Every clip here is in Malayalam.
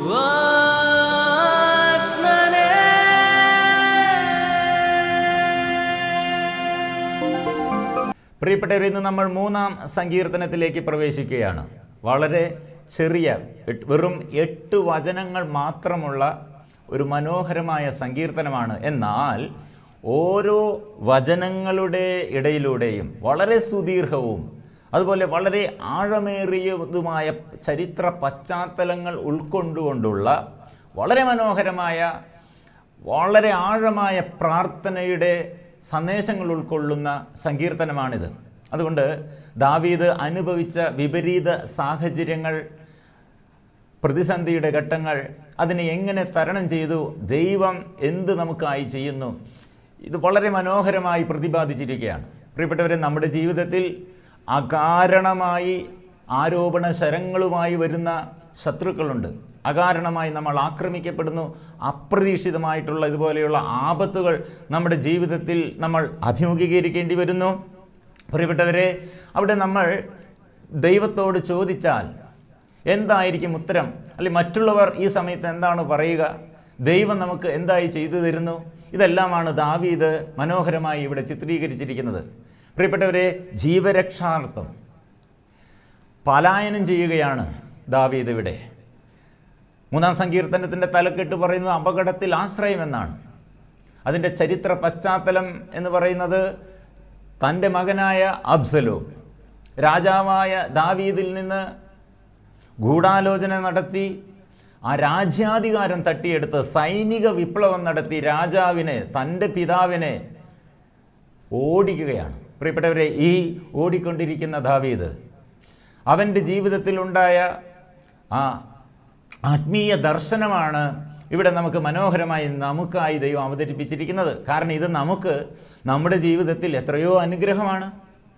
പ്രിയപ്പെട്ടവർ ഇന്ന് നമ്മൾ മൂന്നാം സങ്കീർത്തനത്തിലേക്ക് പ്രവേശിക്കുകയാണ് വളരെ ചെറിയ എട്ട്- വെറും എട്ട് വചനങ്ങൾ മാത്രമുള്ള ഒരു മനോഹരമായ സങ്കീർത്തനമാണ് എന്നാൽ ഓരോ വചനങ്ങളുടെ ഇടയിലൂടെയും വളരെ സുദീർഘവും അതുപോലെ വളരെ ആഴമേറിയതുമായ ചരിത്ര പശ്ചാത്തലങ്ങൾ ഉൾക്കൊണ്ടുകൊണ്ടുള്ള വളരെ മനോഹരമായ വളരെ ആഴമായ പ്രാർത്ഥനയുടെ സന്ദേശങ്ങൾ ഉൾക്കൊള്ളുന്ന സങ്കീർത്തനമാണിത് അതുകൊണ്ട് ദാവീദ് അനുഭവിച്ച വിപരീത സാഹചര്യങ്ങൾ പ്രതിസന്ധിയുടെ ഘട്ടങ്ങൾ അതിനെ എങ്ങനെ തരണം ചെയ്തു ദൈവം എന്ത് നമുക്കായി ചെയ്യുന്നു ഇത് വളരെ മനോഹരമായി പ്രതിപാദിച്ചിരിക്കുകയാണ് പ്രിയപ്പെട്ടവരെ നമ്മുടെ ജീവിതത്തിൽ അകാരണമായി ആരോപണ ശരങ്ങളുമായി വരുന്ന ശത്രുക്കളുണ്ട് അകാരണമായി നമ്മൾ ആക്രമിക്കപ്പെടുന്നു അപ്രതീക്ഷിതമായിട്ടുള്ള ഇതുപോലെയുള്ള ആപത്തുകൾ നമ്മുടെ ജീവിതത്തിൽ നമ്മൾ അഭിമുഖീകരിക്കേണ്ടി വരുന്നു പ്രിയപ്പെട്ടവരെ അവിടെ നമ്മൾ ദൈവത്തോട് ചോദിച്ചാൽ എന്തായിരിക്കും ഉത്തരം അല്ലെങ്കിൽ മറ്റുള്ളവർ ഈ സമയത്ത് എന്താണ് പറയുക ദൈവം നമുക്ക് എന്തായി ചെയ്തു തരുന്നു ഇതെല്ലാമാണ് ദാവീദ് മനോഹരമായി ഇവിടെ ചിത്രീകരിച്ചിരിക്കുന്നത് പ്രിയപ്പെട്ടവരെ ജീവരക്ഷാർത്ഥം പലായനം ചെയ്യുകയാണ് ദാവീദ് ഇവിടെ മൂന്നാം സങ്കീർത്തനത്തിൻ്റെ തലക്കെട്ട് പറയുന്നത് അപകടത്തിൽ ആശ്രയമെന്നാണ് അതിൻ്റെ ചരിത്ര പശ്ചാത്തലം എന്ന് പറയുന്നത് തൻ്റെ മകനായ അബ്സലോ രാജാവായ ദാവീദിൽ നിന്ന് ഗൂഢാലോചന നടത്തി ആ രാജ്യാധികാരം തട്ടിയെടുത്ത് സൈനിക വിപ്ലവം നടത്തി രാജാവിനെ തൻ്റെ പിതാവിനെ ഓടിക്കുകയാണ് പ്രിയപ്പെട്ടവരെ ഈ ഓടിക്കൊണ്ടിരിക്കുന്ന ദാവീദ് അവൻ്റെ ജീവിതത്തിലുണ്ടായ ആ ആത്മീയ ദർശനമാണ് ഇവിടെ നമുക്ക് മനോഹരമായി നമുക്കായി ദൈവം അവതരിപ്പിച്ചിരിക്കുന്നത് കാരണം ഇത് നമുക്ക് നമ്മുടെ ജീവിതത്തിൽ എത്രയോ അനുഗ്രഹമാണ്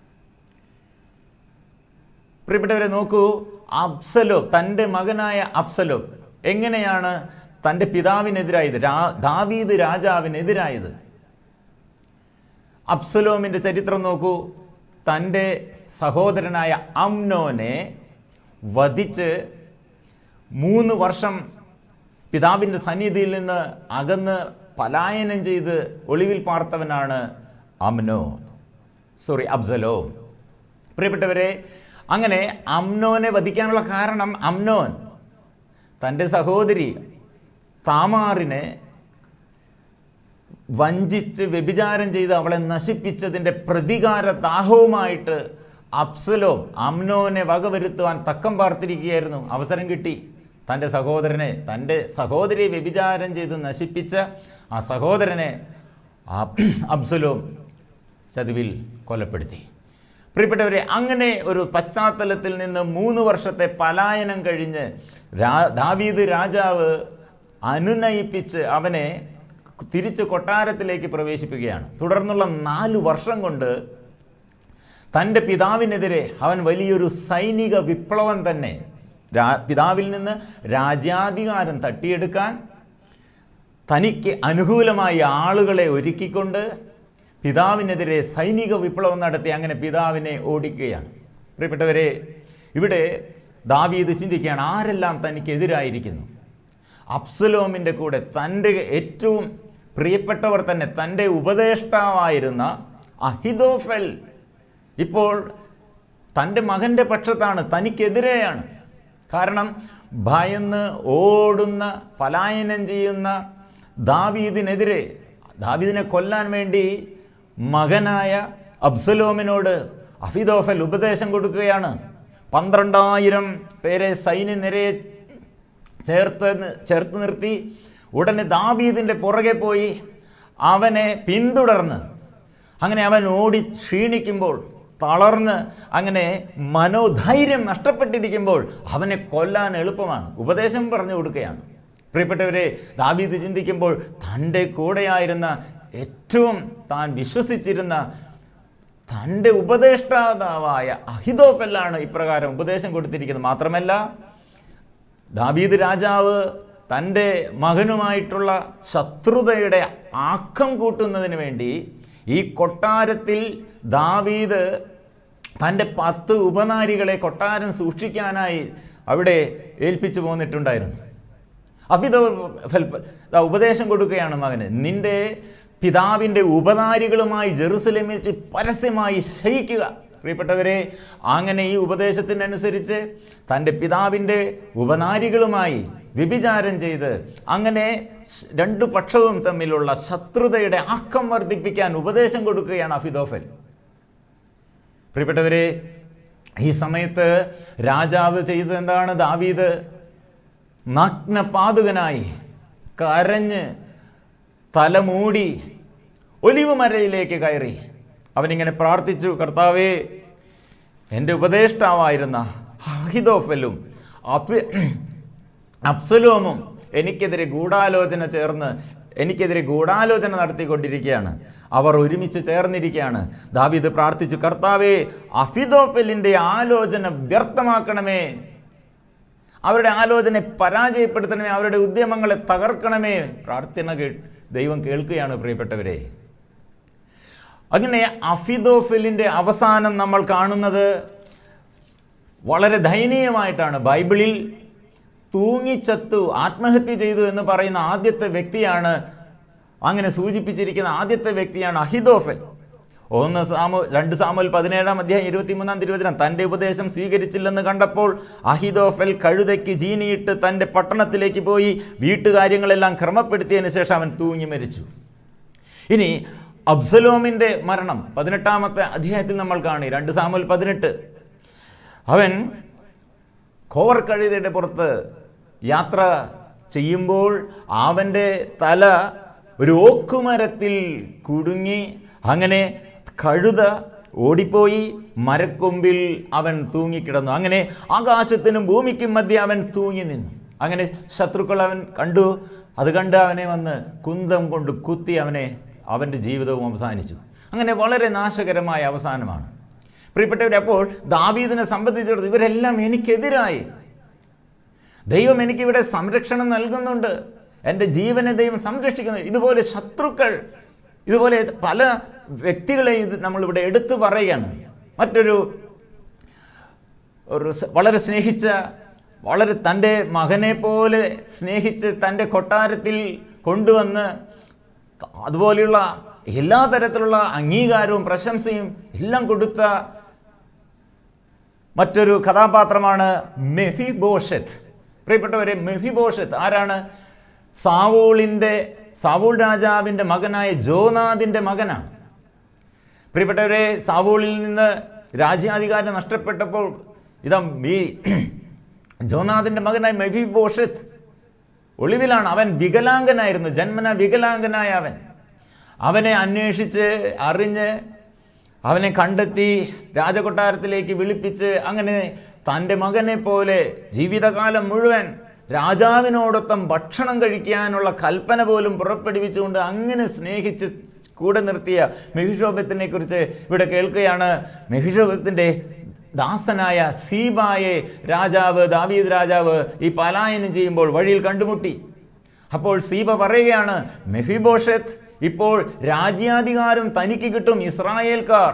പ്രിയപ്പെട്ടവരെ നോക്കൂ അബ്സലോ തൻ്റെ മകനായ അബ്സലോ എങ്ങനെയാണ് തൻ്റെ പിതാവിനെതിരായത് രാ ദാവീദ് രാജാവിനെതിരായത് അബ്സലോമിൻ്റെ ചരിത്രം നോക്കൂ തൻ്റെ സഹോദരനായ അംനോനെ വധിച്ച് മൂന്ന് വർഷം പിതാവിൻ്റെ സന്നിധിയിൽ നിന്ന് അകന്ന് പലായനം ചെയ്ത് ഒളിവിൽ പാർത്തവനാണ് അമ്നോ സോറി അബ്സലോ പ്രിയപ്പെട്ടവരെ അങ്ങനെ അമ്നോനെ വധിക്കാനുള്ള കാരണം അമ്നോൻ തൻ്റെ സഹോദരി താമാറിനെ വഞ്ചിച്ച് വ്യഭിചാരം ചെയ്ത് അവളെ നശിപ്പിച്ചതിൻ്റെ പ്രതികാര ദാഹവുമായിട്ട് അപ്സലോം അമ്നോനെ വകവരുത്തുവാൻ തക്കം പാർത്തിരിക്കുകയായിരുന്നു അവസരം കിട്ടി തൻ്റെ സഹോദരനെ തൻ്റെ സഹോദരിയെ വ്യഭിചാരം ചെയ്ത് നശിപ്പിച്ച ആ സഹോദരനെ ആ അബ്സലോം ചതിവിൽ കൊലപ്പെടുത്തി പ്രിയപ്പെട്ടവരെ അങ്ങനെ ഒരു പശ്ചാത്തലത്തിൽ നിന്ന് മൂന്ന് വർഷത്തെ പലായനം കഴിഞ്ഞ് രാ ദാവീദ് രാജാവ് അനുനയിപ്പിച്ച് അവനെ തിരിച്ച് കൊട്ടാരത്തിലേക്ക് പ്രവേശിപ്പിക്കുകയാണ് തുടർന്നുള്ള നാല് വർഷം കൊണ്ട് തൻ്റെ പിതാവിനെതിരെ അവൻ വലിയൊരു സൈനിക വിപ്ലവം തന്നെ രാ പിതാവിൽ നിന്ന് രാജ്യാധികാരം തട്ടിയെടുക്കാൻ തനിക്ക് അനുകൂലമായ ആളുകളെ ഒരുക്കിക്കൊണ്ട് പിതാവിനെതിരെ സൈനിക വിപ്ലവം നടത്തി അങ്ങനെ പിതാവിനെ ഓടിക്കുകയാണ് പ്രിയപ്പെട്ടവരെ ഇവിടെ ദാവീദ് ചിന്തിക്കുകയാണ് ആരെല്ലാം തനിക്കെതിരായിരിക്കുന്നു അബ്സലോമിൻ്റെ കൂടെ തൻ്റെ ഏറ്റവും പ്രിയപ്പെട്ടവർ തന്നെ തൻ്റെ ഉപദേഷ്ടാവായിരുന്ന അഹിദോഫൽ ഇപ്പോൾ തൻ്റെ മകൻ്റെ പക്ഷത്താണ് തനിക്കെതിരെയാണ് കാരണം ഭയന്ന് ഓടുന്ന പലായനം ചെയ്യുന്ന ദാവീദിനെതിരെ ദാവീദിനെ കൊല്ലാൻ വേണ്ടി മകനായ അബ്സലോമിനോട് അഫിദോഫൽ ഉപദേശം കൊടുക്കുകയാണ് പന്ത്രണ്ടായിരം പേരെ സൈന്യനിരയെ ചേർത്ത് നി- ചേർത്ത് നിർത്തി ഉടനെ ദാവീദിൻ്റെ പുറകെ പോയി അവനെ പിന്തുടർന്ന് അങ്ങനെ അവൻ ഓടി ക്ഷീണിക്കുമ്പോൾ തളർന്ന് അങ്ങനെ മനോധൈര്യം നഷ്ടപ്പെട്ടിരിക്കുമ്പോൾ അവനെ കൊല്ലാൻ എളുപ്പമാണ് ഉപദേശം പറഞ്ഞു കൊടുക്കുകയാണ് പ്രിയപ്പെട്ടവരെ ദാവീദ് ചിന്തിക്കുമ്പോൾ തൻ്റെ കൂടെയായിരുന്ന ഏറ്റവും താൻ വിശ്വസിച്ചിരുന്ന തൻ്റെ ഉപദേഷ്ടാതാവായ അഹിതോഫെല്ലാണ് ഇപ്രകാരം ഉപദേശം കൊടുത്തിരിക്കുന്നത് മാത്രമല്ല ദാവീദ് രാജാവ് തൻ്റെ മകനുമായിട്ടുള്ള ശത്രുതയുടെ ആക്കം കൂട്ടുന്നതിന് വേണ്ടി ഈ കൊട്ടാരത്തിൽ ദാവീദ് തൻ്റെ പത്ത് ഉപനാരികളെ കൊട്ടാരം സൂക്ഷിക്കാനായി അവിടെ ഏൽപ്പിച്ചു പോന്നിട്ടുണ്ടായിരുന്നു അഫിതോഫൽ ദാ ഉപദേശം കൊടുക്കുകയാണ് മകന് നിന്റെ പിതാവിൻ്റെ ഉപകാരികളുമായി ജെറുസലേമിൽ വെച്ച് പരസ്യമായി ശയിക്കുക പ്രിയപ്പെട്ടവരെ അങ്ങനെ ഈ ഉപദേശത്തിനനുസരിച്ച് തൻ്റെ പിതാവിൻ്റെ ഉപനാരികളുമായി വ്യഭിചാരം ചെയ്ത് അങ്ങനെ സ് രണ്ടു പക്ഷവും തമ്മിലുള്ള ശത്രുതയുടെ ആക്കം വർദ്ധിപ്പിക്കാൻ ഉപദേശം കൊടുക്കുകയാണ് അഫിദോഫൽ പ്രിയപ്പെട്ടവരെ ഈ സമയത്ത് രാജാവ് ചെയ്തത് എന്താണ് ദാവീദ് നഗ്നപാതുകനായി കരഞ്ഞ് തലമൂടി ഒലിവ് മരയിലേക്ക് കയറി അവനിങ്ങനെ പ്രാർത്ഥിച്ചു കർത്താവേ എൻ്റെ ഉപദേഷ്ടാവായിരുന്ന അഹിദോഫലും അഫി അബ്സലോമും എനിക്കെതിരെ ഗൂഢാലോചന ചേർന്ന് എനിക്കെതിരെ ഗൂഢാലോചന നടത്തിക്കൊണ്ടിരിക്കുകയാണ് അവർ ഒരുമിച്ച് ചേർന്നിരിക്കുകയാണ് ദാവീദ് പ്രാർത്ഥിച്ചു കർത്താവേ അഫിദോഫലിൻ്റെ ആലോചന വ്യർത്ഥമാക്കണമേ അവരുടെ ആലോചന പരാജയപ്പെടുത്തണമേ അവരുടെ ഉദ്യമങ്ങളെ തകർക്കണമേ പ്രാർത്ഥന കേ ദൈവം കേൾക്കുകയാണ് പ്രിയപ്പെട്ടവരെ അങ്ങനെ അഫിദോഫലിൻ്റെ അവസാനം നമ്മൾ കാണുന്നത് വളരെ ദയനീയമായിട്ടാണ് ബൈബിളിൽ തൂങ്ങിച്ചത്തു ആത്മഹത്യ ചെയ്തു എന്ന് പറയുന്ന ആദ്യത്തെ വ്യക്തിയാണ് അങ്ങനെ സൂചിപ്പിച്ചിരിക്കുന്ന ആദ്യത്തെ വ്യക്തിയാണ് അഹിദോഫൽ ഒന്ന് സാമു രണ്ട് സാമുൽ പതിനേഴാം അധ്യായം ഇരുപത്തിമൂന്നാം തിരുവചനം തൻ്റെ ഉപദേശം സ്വീകരിച്ചില്ലെന്ന് കണ്ടപ്പോൾ അഹിദോഫൽ കഴുതയ്ക്ക് ജീനിയിട്ട് തൻ്റെ പട്ടണത്തിലേക്ക് പോയി വീട്ടുകാര്യങ്ങളെല്ലാം ക്രമപ്പെടുത്തിയതിന് ശേഷം അവൻ തൂങ്ങി മരിച്ചു ഇനി അബ്സലോമിൻ്റെ മരണം പതിനെട്ടാമത്തെ അധ്യായത്തിൽ നമ്മൾ കാണി രണ്ട് സാമുൽ പതിനെട്ട് അവൻ കോവർ കഴുതയുടെ പുറത്ത് യാത്ര ചെയ്യുമ്പോൾ അവൻ്റെ തല ഒരു ഓക്കുമരത്തിൽ കുടുങ്ങി അങ്ങനെ കഴുത ഓടിപ്പോയി മരക്കൊമ്പിൽ അവൻ തൂങ്ങിക്കിടന്നു അങ്ങനെ ആകാശത്തിനും ഭൂമിക്കും മധ്യ അവൻ തൂങ്ങി നിന്നു അങ്ങനെ ശത്രുക്കൾ അവൻ കണ്ടു അത് കണ്ട് അവനെ വന്ന് കുന്തം കൊണ്ട് കുത്തി അവനെ അവൻ്റെ ജീവിതവും അവസാനിച്ചു അങ്ങനെ വളരെ നാശകരമായ അവസാനമാണ് പ്രിയപ്പെട്ടവരെ അപ്പോൾ ദാവീദിനെ സംബന്ധിച്ചിടത്തോളം ഇവരെല്ലാം എനിക്കെതിരായി ദൈവം എനിക്കിവിടെ സംരക്ഷണം നൽകുന്നുണ്ട് എൻ്റെ ജീവനെ ദൈവം സംരക്ഷിക്കുന്നു ഇതുപോലെ ശത്രുക്കൾ ഇതുപോലെ പല വ്യക്തികളെ ഇത് നമ്മളിവിടെ എടുത്തു പറയുകയാണ് മറ്റൊരു ഒരു സ- വളരെ സ്നേഹിച്ച വളരെ തൻ്റെ മകനെ പോലെ സ്നേഹിച്ച് തൻ്റെ കൊട്ടാരത്തിൽ കൊണ്ടുവന്ന് അതുപോലെയുള്ള എല്ലാ തരത്തിലുള്ള അംഗീകാരവും പ്രശംസയും എല്ലാം കൊടുത്ത മറ്റൊരു കഥാപാത്രമാണ് മെഫി ബോഷത്ത് പ്രിയപ്പെട്ടവരെ മെഫി ബോഷത്ത് ആരാണ് സാവൂളിൻ്റെ സാവൂൾ രാജാവിൻ്റെ മകനായ ജോനാദിൻ്റെ മകനാണ് പ്രിയപ്പെട്ടവരെ സാവൂളിൽ നിന്ന് രാജ്യാധികാരം നഷ്ടപ്പെട്ടപ്പോൾ ഇതാ ഈ ജോനാദിൻ്റെ മകനായ മെഫി ബോഷത്ത് ഒളിവിലാണ് അവൻ വികലാംഗനായിരുന്നു ജന്മന വികലാംഗനായ അവൻ അവനെ അന്വേഷിച്ച് അറിഞ്ഞ് അവനെ കണ്ടെത്തി രാജകൊട്ടാരത്തിലേക്ക് വിളിപ്പിച്ച് അങ്ങനെ തൻ്റെ മകനെ പോലെ ജീവിതകാലം മുഴുവൻ രാജാവിനോടൊപ്പം ഭക്ഷണം കഴിക്കാനുള്ള കൽപ്പന പോലും പുറപ്പെടുവിച്ചുകൊണ്ട് അങ്ങനെ സ്നേഹിച്ച് കൂടെ നിർത്തിയ മെഹിഷോബത്തിനെ കുറിച്ച് ഇവിടെ കേൾക്കുകയാണ് മെഹിഷോബത്തിൻ്റെ ദാസനായ സീബായെ രാജാവ് ദാവീദ് രാജാവ് ഈ പലായനം ചെയ്യുമ്പോൾ വഴിയിൽ കണ്ടുമുട്ടി അപ്പോൾ സീബ പറയുകയാണ് മെഫിബോഷത്ത് ഇപ്പോൾ രാജ്യാധികാരം തനിക്ക് കിട്ടും ഇസ്രായേൽക്കാർ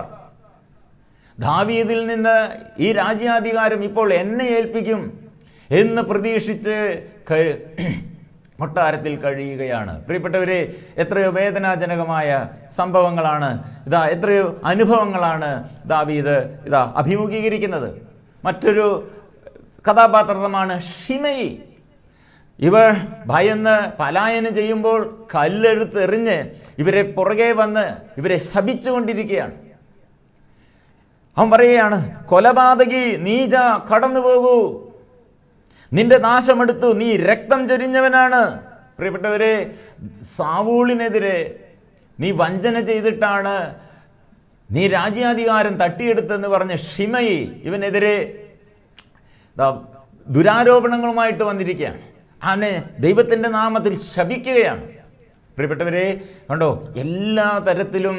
ദാവീദിൽ നിന്ന് ഈ രാജ്യാധികാരം ഇപ്പോൾ എന്നെ ഏൽപ്പിക്കും എന്ന് പ്രതീക്ഷിച്ച് ക- കൊട്ടാരത്തിൽ കഴിയുകയാണ് പ്രിയപ്പെട്ടവരെ എത്രയോ വേദനാജനകമായ സംഭവങ്ങളാണ് ഇതാ എത്രയോ അനുഭവങ്ങളാണ് ദാവീദ് ഇതാ അഭിമുഖീകരിക്കുന്നത് മറ്റൊരു കഥാപാത്രമാണ് ഷിമയി ഇവർ ഭയന്ന് പലായനം ചെയ്യുമ്പോൾ കല്ലെടുത്ത് എറിഞ്ഞ് ഇവരെ പുറകെ വന്ന് ഇവരെ ശപിച്ചുകൊണ്ടിരിക്കുകയാണ് അവൻ പറയുകയാണ് കൊലപാതകി നീജ കടന്നു പോകൂ നിന്റെ നാശമെടുത്തു നീ രക്തം ചൊരിഞ്ഞവനാണ് പ്രിയപ്പെട്ടവരെ സാവൂളിനെതിരെ നീ വഞ്ചന ചെയ്തിട്ടാണ് നീ രാജ്യാധികാരം തട്ടിയെടുത്തെന്ന് പറഞ്ഞ ഷിമയി ഇവനെതിരെ ദാ ദുരാരോപണങ്ങളുമായിട്ട് വന്നിരിക്കുകയാണ് അവനെ ദൈവത്തിൻ്റെ നാമത്തിൽ ശപിക്കുകയാണ് പ്രിയപ്പെട്ടവരെ കണ്ടോ എല്ലാ തരത്തിലും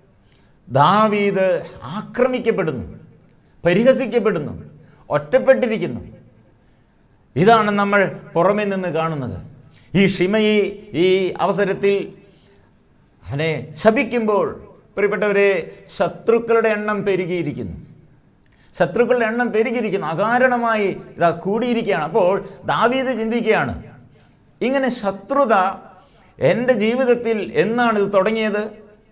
ദാവീദ് ആക്രമിക്കപ്പെടുന്നു പരിഹസിക്കപ്പെടുന്നു ഒറ്റപ്പെട്ടിരിക്കുന്നു ഇതാണ് നമ്മൾ പുറമേ നിന്ന് കാണുന്നത് ഈ ഷിമയി ഈ അവസരത്തിൽ അവനെ ശപിക്കുമ്പോൾ പ്രിയപ്പെട്ടവരെ ശത്രുക്കളുടെ എണ്ണം പെരുകിയിരിക്കുന്നു ശത്രുക്കളുടെ എണ്ണം പെരുകിയിരിക്കുന്നു അകാരണമായി ഇതാ കൂടിയിരിക്കുകയാണ് അപ്പോൾ ദാവീദ് ചിന്തിക്കുകയാണ് ഇങ്ങനെ ശത്രുത എൻ്റെ ജീവിതത്തിൽ എന്നാണ് ഇത് തുടങ്ങിയത്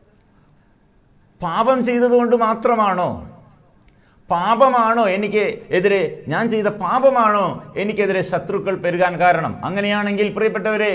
പാപം ചെയ്തതുകൊണ്ട് മാത്രമാണോ പാപമാണോ എനിക്ക് എതിരെ ഞാൻ ചെയ്ത പാപമാണോ എനിക്കെതിരെ ശത്രുക്കൾ പെരുകാൻ കാരണം അങ്ങനെയാണെങ്കിൽ പ്രിയപ്പെട്ടവരെ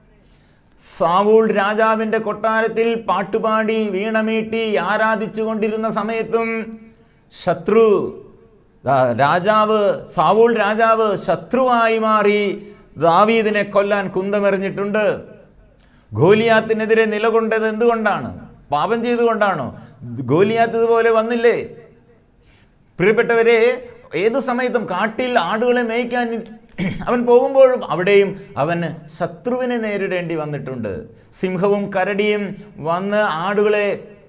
സാവൂൾ രാജാവിൻ്റെ കൊട്ടാരത്തിൽ പാട്ടുപാടി വീണമീട്ടി ആരാധിച്ചു കൊണ്ടിരുന്ന സമയത്തും ശത്രു ദാ രാജാവ് സാവൂൾ രാജാവ് ശത്രുവായി മാറി ദാവീദിനെ കൊല്ലാൻ കുന്തമെറിഞ്ഞിട്ടുണ്ട് ഗോലിയാത്തിനെതിരെ നിലകൊണ്ടത് എന്തുകൊണ്ടാണ് പാപം ചെയ്തുകൊണ്ടാണോ ഗോലിയാത്ത് ഇതുപോലെ വന്നില്ലേ പ്രിയപ്പെട്ടവരെ ഏതു സമയത്തും കാട്ടിൽ ആടുകളെ മേയ്ക്കാൻ അവൻ പോകുമ്പോഴും അവിടെയും അവന് ശത്രുവിനെ നേരിടേണ്ടി വന്നിട്ടുണ്ട് സിംഹവും കരടിയും വന്ന് ആടുകളെ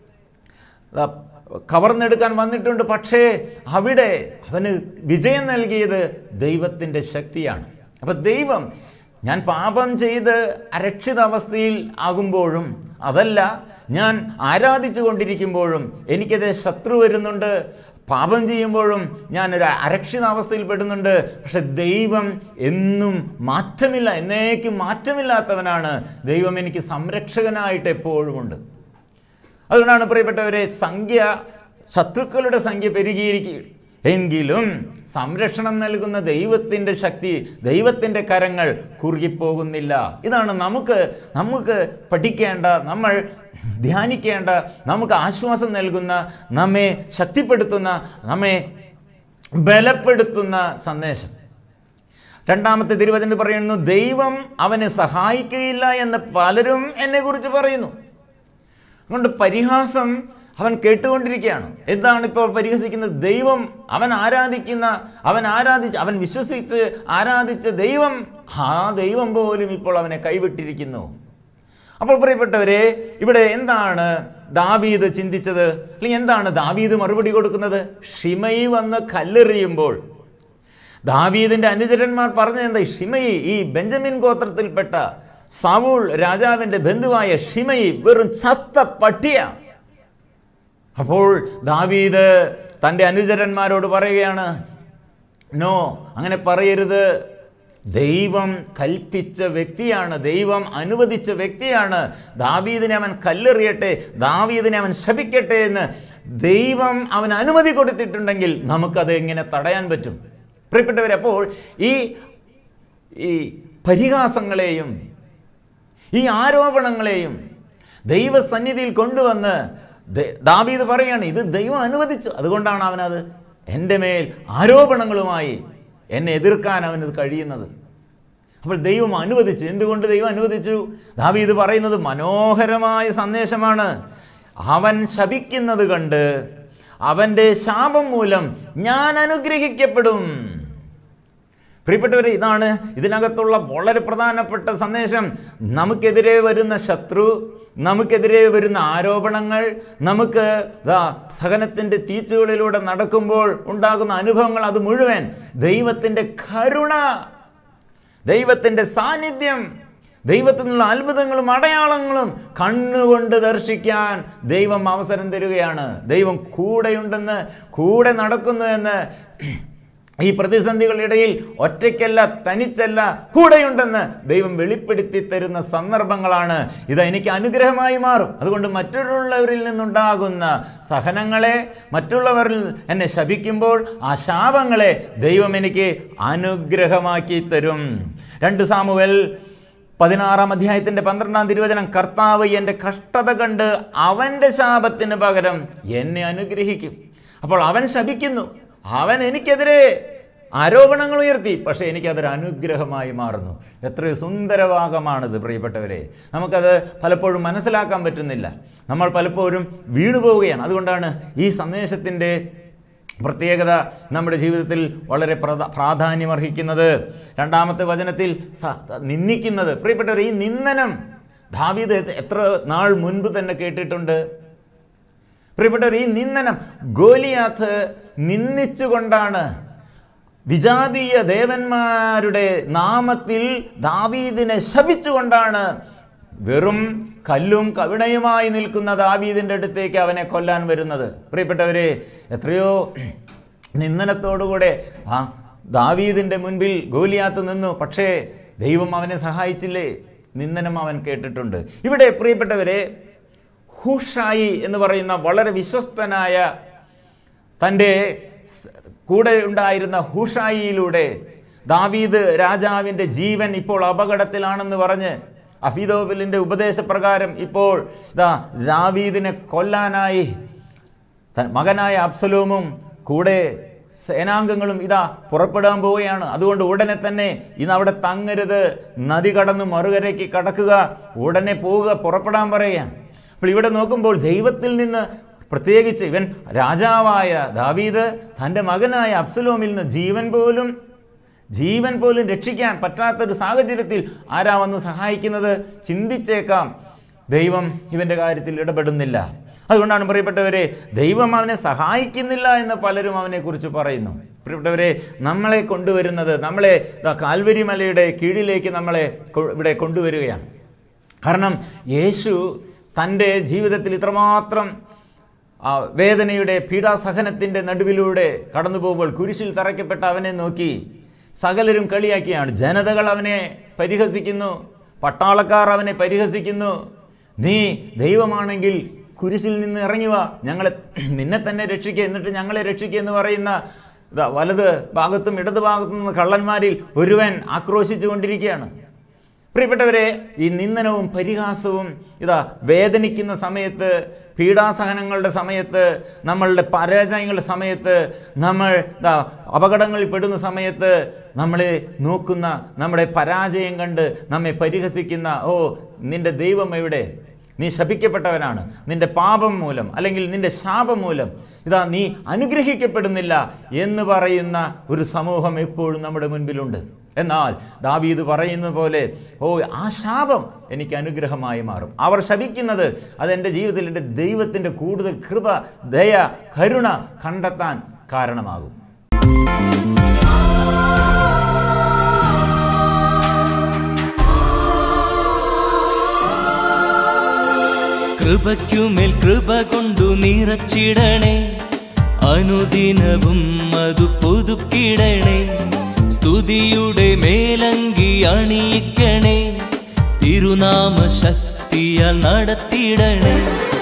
ആ, കവർന്നെടുക്കാൻ വന്നിട്ടുണ്ട് പക്ഷേ അവിടെ അവന് വിജയം നൽകിയത് ദൈവത്തിൻ്റെ ശക്തിയാണ് അപ്പം ദൈവം ഞാൻ പാപം ചെയ്ത് അരക്ഷിതാവസ്ഥയിൽ ആകുമ്പോഴും അതല്ല ഞാൻ ആരാധിച്ചു കൊണ്ടിരിക്കുമ്പോഴും എനിക്കെതിരെ ശത്രു വരുന്നുണ്ട് പാപം ചെയ്യുമ്പോഴും ഞാനൊരു അരക്ഷിതാവസ്ഥയിൽ പെടുന്നുണ്ട് പക്ഷെ ദൈവം എന്നും മാറ്റമില്ല എന്നേക്കും മാറ്റമില്ലാത്തവനാണ് ദൈവം എനിക്ക് സംരക്ഷകനായിട്ട് എപ്പോഴുമുണ്ട് അതുകൊണ്ടാണ് പ്രിയപ്പെട്ടവരെ സംഖ്യ ശത്രുക്കളുടെ സംഖ്യ പെരുകിയിരിക്കുക എങ്കിലും സംരക്ഷണം നൽകുന്ന ദൈവത്തിൻ്റെ ശക്തി ദൈവത്തിൻ്റെ കരങ്ങൾ കുറുകിപ്പോകുന്നില്ല ഇതാണ് നമുക്ക് നമുക്ക് പഠിക്കേണ്ട നമ്മൾ ധ്യാനിക്കേണ്ട നമുക്ക് ആശ്വാസം നൽകുന്ന നമ്മെ ശക്തിപ്പെടുത്തുന്ന നമ്മെ ബലപ്പെടുത്തുന്ന സന്ദേശം രണ്ടാമത്തെ തിരുവചനം പറയുന്നു ദൈവം അവനെ സഹായിക്കുകയില്ല എന്ന് പലരും എന്നെക്കുറിച്ച് പറയുന്നു അതുകൊണ്ട് പരിഹാസം അവൻ കേട്ടുകൊണ്ടിരിക്കുകയാണ് എന്താണ് ഇപ്പോൾ പരിഹസിക്കുന്നത് ദൈവം അവൻ ആരാധിക്കുന്ന അവൻ ആരാധിച്ച് അവൻ വിശ്വസിച്ച് ആരാധിച്ച ദൈവം ആ ദൈവം പോലും ഇപ്പോൾ അവനെ കൈവിട്ടിരിക്കുന്നു അപ്പോൾ പ്രിയപ്പെട്ടവരെ ഇവിടെ എന്താണ് ദാവീദ് ചിന്തിച്ചത് അല്ലെങ്കിൽ എന്താണ് ദാവീദ് മറുപടി കൊടുക്കുന്നത് ഷിമയി വന്ന് കല്ലെറിയുമ്പോൾ ദാവീദിന്റെ അനുചരന്മാർ പറഞ്ഞത് എന്താ ഷിമയി ഈ ബെഞ്ചമിൻ ഗോത്രത്തിൽപ്പെട്ട സാവൂൾ രാജാവിന്റെ ബന്ധുവായ ഷിമയി വെറും ചത്ത പട്ടിയ അപ്പോൾ ദാവീദ് തൻ്റെ അനുചരന്മാരോട് പറയുകയാണ് നോ അങ്ങനെ പറയരുത് ദൈവം കൽപ്പിച്ച വ്യക്തിയാണ് ദൈവം അനുവദിച്ച വ്യക്തിയാണ് ദാവീദിനെ അവൻ കല്ലെറിയട്ടെ ദാവീദിനെ അവൻ ശപിക്കട്ടെ എന്ന് ദൈവം അവൻ അനുമതി കൊടുത്തിട്ടുണ്ടെങ്കിൽ നമുക്കത് എങ്ങനെ തടയാൻ പറ്റും പ്രിയപ്പെട്ടവരെ അപ്പോൾ ഈ ഈ പരിഹാസങ്ങളെയും ഈ ആരോപണങ്ങളെയും ദൈവസന്നിധിയിൽ കൊണ്ടുവന്ന് ദ- ദാവീദ് പറയാണ് ഇത് ദൈവം അനുവദിച്ചു അതുകൊണ്ടാണ് അവനത് എൻ്റെ മേൽ ആരോപണങ്ങളുമായി എന്നെ എതിർക്കാൻ അവനത് കഴിയുന്നത് അപ്പോൾ ദൈവം അനുവദിച്ചു എന്തുകൊണ്ട് ദൈവം അനുവദിച്ചു ദാവീദ് പറയുന്നത് മനോഹരമായ സന്ദേശമാണ് അവൻ ശപിക്കുന്നത് കണ്ട് അവൻ്റെ ശാപം മൂലം ഞാൻ അനുഗ്രഹിക്കപ്പെടും പ്രിയപ്പെട്ടവരെ ഇതാണ് ഇതിനകത്തുള്ള വളരെ പ്രധാനപ്പെട്ട സന്ദേശം നമുക്കെതിരെ വരുന്ന ശത്രു നമുക്കെതിരെ വരുന്ന ആരോപണങ്ങൾ നമുക്ക് ദാ സഹനത്തിൻ്റെ തീച്ചുകളിലൂടെ നടക്കുമ്പോൾ ഉണ്ടാകുന്ന അനുഭവങ്ങൾ അത് മുഴുവൻ ദൈവത്തിൻ്റെ കരുണ ദൈവത്തിൻ്റെ സാന്നിധ്യം ദൈവത്തിൽ നിന്നുള്ള അത്ഭുതങ്ങളും അടയാളങ്ങളും കണ്ണുകൊണ്ട് ദർശിക്കാൻ ദൈവം അവസരം തരികയാണ് ദൈവം കൂടെയുണ്ടെന്ന് കൂടെ നടക്കുന്നു എന്ന് ഈ പ്രതിസന്ധികളിടയിൽ ഒറ്റയ്ക്കല്ല തനിച്ചല്ല കൂടെയുണ്ടെന്ന് ദൈവം വെളിപ്പെടുത്തി തരുന്ന സന്ദർഭങ്ങളാണ് ഇത് എനിക്ക് അനുഗ്രഹമായി മാറും അതുകൊണ്ട് മറ്റുള്ളവരിൽ നിന്നുണ്ടാകുന്ന സഹനങ്ങളെ മറ്റുള്ളവരിൽ എന്നെ ശപിക്കുമ്പോൾ ആ ശാപങ്ങളെ ദൈവം എനിക്ക് അനുഗ്രഹമാക്കി തരും രണ്ട് സാമുവൽ പതിനാറാം അധ്യായത്തിൻ്റെ പന്ത്രണ്ടാം തിരുവചനം കർത്താവ് എൻ്റെ കഷ്ടത കണ്ട് അവൻ്റെ ശാപത്തിന് പകരം എന്നെ അനുഗ്രഹിക്കും അപ്പോൾ അവൻ ശപിക്കുന്നു അവൻ എനിക്കെതിരെ ആരോപണങ്ങൾ ഉയർത്തി പക്ഷേ എനിക്കതൊരു അനുഗ്രഹമായി മാറുന്നു എത്രയോ സുന്ദരഭാഗമാണിത് പ്രിയപ്പെട്ടവരെ നമുക്കത് പലപ്പോഴും മനസ്സിലാക്കാൻ പറ്റുന്നില്ല നമ്മൾ പലപ്പോഴും വീണുപോവുകയാണ് അതുകൊണ്ടാണ് ഈ സന്ദേശത്തിൻ്റെ പ്രത്യേകത നമ്മുടെ ജീവിതത്തിൽ വളരെ പ്രധ പ്രാധാന്യമർഹിക്കുന്നത് രണ്ടാമത്തെ വചനത്തിൽ സ- നിന്ദിക്കുന്നത് പ്രിയപ്പെട്ടവർ ഈ നിന്ദനം ദാവീദ് എത്ര- എത്ര നാൾ മുൻപ് തന്നെ കേട്ടിട്ടുണ്ട് പ്രിയപ്പെട്ടവർ ഈ നിന്ദനം ഗോലിയാത്ത് നിന്ദിച്ചുകൊണ്ടാണ് വിജാതീയ ദേവന്മാരുടെ നാമത്തിൽ ദാവീദിനെ ശപിച്ചുകൊണ്ടാണ് വെറും കല്ലും കവിണയുമായി നിൽക്കുന്ന ദാവീദിൻ്റെ അടുത്തേക്ക് അവനെ കൊല്ലാൻ വരുന്നത് പ്രിയപ്പെട്ടവരെ എത്രയോ നിന്ദനത്തോടുകൂടെ ആ ദാവീദിൻ്റെ മുൻപിൽ ഗോലിയാത്ത് നിന്നു പക്ഷേ ദൈവം അവനെ സഹായിച്ചില്ലേ നിന്ദനം അവൻ കേട്ടിട്ടുണ്ട് ഇവിടെ പ്രിയപ്പെട്ടവരെ ഹുഷായി എന്ന് പറയുന്ന വളരെ വിശ്വസ്തനായ തൻ്റെ സ് കൂടെ ഉണ്ടായിരുന്ന ഹുഷായിയിലൂടെ ദാവീദ് രാജാവിൻ്റെ ജീവൻ ഇപ്പോൾ അപകടത്തിലാണെന്ന് പറഞ്ഞ് അഫീദോബിലിൻ്റെ ഉപദേശപ്രകാരം ഇപ്പോൾ ഇതാ ദാവീദിനെ കൊല്ലാനായി തൻ മകനായ അബ്സലോമും കൂടെ സേനാംഗങ്ങളും ഇതാ പുറപ്പെടാൻ പോവുകയാണ് അതുകൊണ്ട് ഉടനെ തന്നെ ഇന്ന് അവിടെ തങ്ങരുത് നദി കടന്ന് മറുകരയ്ക്ക് കടക്കുക ഉടനെ പോവുക പുറപ്പെടാൻ പറയുകയാണ് അപ്പോൾ ഇവിടെ നോക്കുമ്പോൾ ദൈവത്തിൽ നിന്ന് പ്രത്യേകിച്ച് ഇവൻ രാജാവായ ദാവീദ് തൻ്റെ മകനായ അബ്സലോമിൽ നിന്ന് ജീവൻ പോലും ജീവൻ പോലും രക്ഷിക്കാൻ പറ്റാത്തൊരു സാഹചര്യത്തിൽ ആരാ വന്ന് സഹായിക്കുന്നത് ചിന്തിച്ചേക്കാം ദൈവം ഇവൻ്റെ കാര്യത്തിൽ ഇടപെടുന്നില്ല അതുകൊണ്ടാണ് പ്രിയപ്പെട്ടവരെ ദൈവം അവനെ സഹായിക്കുന്നില്ല എന്ന് പലരും അവനെക്കുറിച്ച് പറയുന്നു പ്രിയപ്പെട്ടവരെ നമ്മളെ കൊണ്ടുവരുന്നത് നമ്മളെ ദാ കാൽവരി മലയുടെ കീഴിലേക്ക് നമ്മളെ കൊ- ഇവിടെ കൊണ്ടുവരികയാണ് കാരണം യേശു തൻ്റെ ജീവിതത്തിൽ ഇത്രമാത്രം ആ വേദനയുടെ പീഡാസഹനത്തിൻ്റെ നടുവിലൂടെ കടന്നു പോകുമ്പോൾ കുരിശിൽ തറയ്ക്കപ്പെട്ട അവനെ നോക്കി സകലരും കളിയാക്കിയാണ് ജനതകൾ അവനെ പരിഹസിക്കുന്നു പട്ടാളക്കാർ അവനെ പരിഹസിക്കുന്നു നീ ദൈവമാണെങ്കിൽ കുരിശിൽ നിന്ന് ഇറങ്ങി വാ ഞങ്ങളെ നിന്നെ തന്നെ രക്ഷിക്കുക എന്നിട്ട് ഞങ്ങളെ രക്ഷിക്കുക എന്ന് പറയുന്ന ഇതാ വലത് ഭാഗത്തും ഇടത് ഭാഗത്തും നിന്ന് കള്ളന്മാരിൽ ഒരുവൻ ആക്രോശിച്ചു കൊണ്ടിരിക്കുകയാണ് പ്രിയപ്പെട്ടവരെ ഈ നിന്ദനവും പരിഹാസവും ഇതാ വേദനിക്കുന്ന സമയത്ത് പീഡാസഹനങ്ങളുടെ സമയത്ത് നമ്മളുടെ പരാജയങ്ങളുടെ സമയത്ത് നമ്മൾ ഇതാ അപകടങ്ങളിൽ പെടുന്ന സമയത്ത് നമ്മളെ നോക്കുന്ന നമ്മുടെ പരാജയം കണ്ട് നമ്മെ പരിഹസിക്കുന്ന ഓ നിന്റെ ദൈവം എവിടെ നീ ശപിക്കപ്പെട്ടവനാണ് നിന്റെ പാപം മൂലം അല്ലെങ്കിൽ നിന്റെ ശാപം മൂലം ഇതാ നീ അനുഗ്രഹിക്കപ്പെടുന്നില്ല എന്ന് പറയുന്ന ഒരു സമൂഹം എപ്പോഴും നമ്മുടെ മുൻപിലുണ്ട് എന്നാൽ ദാവീദ് പറയുന്ന പോലെ ഓ ആ ശാപം എനിക്ക് അനുഗ്രഹമായി മാറും അവർ ശപിക്കുന്നത് അതെൻ്റെ ജീവിതത്തിൽ എൻ്റെ ദൈവത്തിൻ്റെ കൂടുതൽ കൃപ ദയ കരുണ കണ്ടെത്താൻ കാരണമാകും കൃപയ്ക്കുമേൽ കൃപ കൊണ്ടു നിറച്ചിടണേ അനുദിനവും അത് പുതുക്കിടണേ സ്തുതിയുടെ മേലങ്കി അണിയിക്കണേ തിരുനാമ ശക്തിയാൽ നടത്തിയിടണേ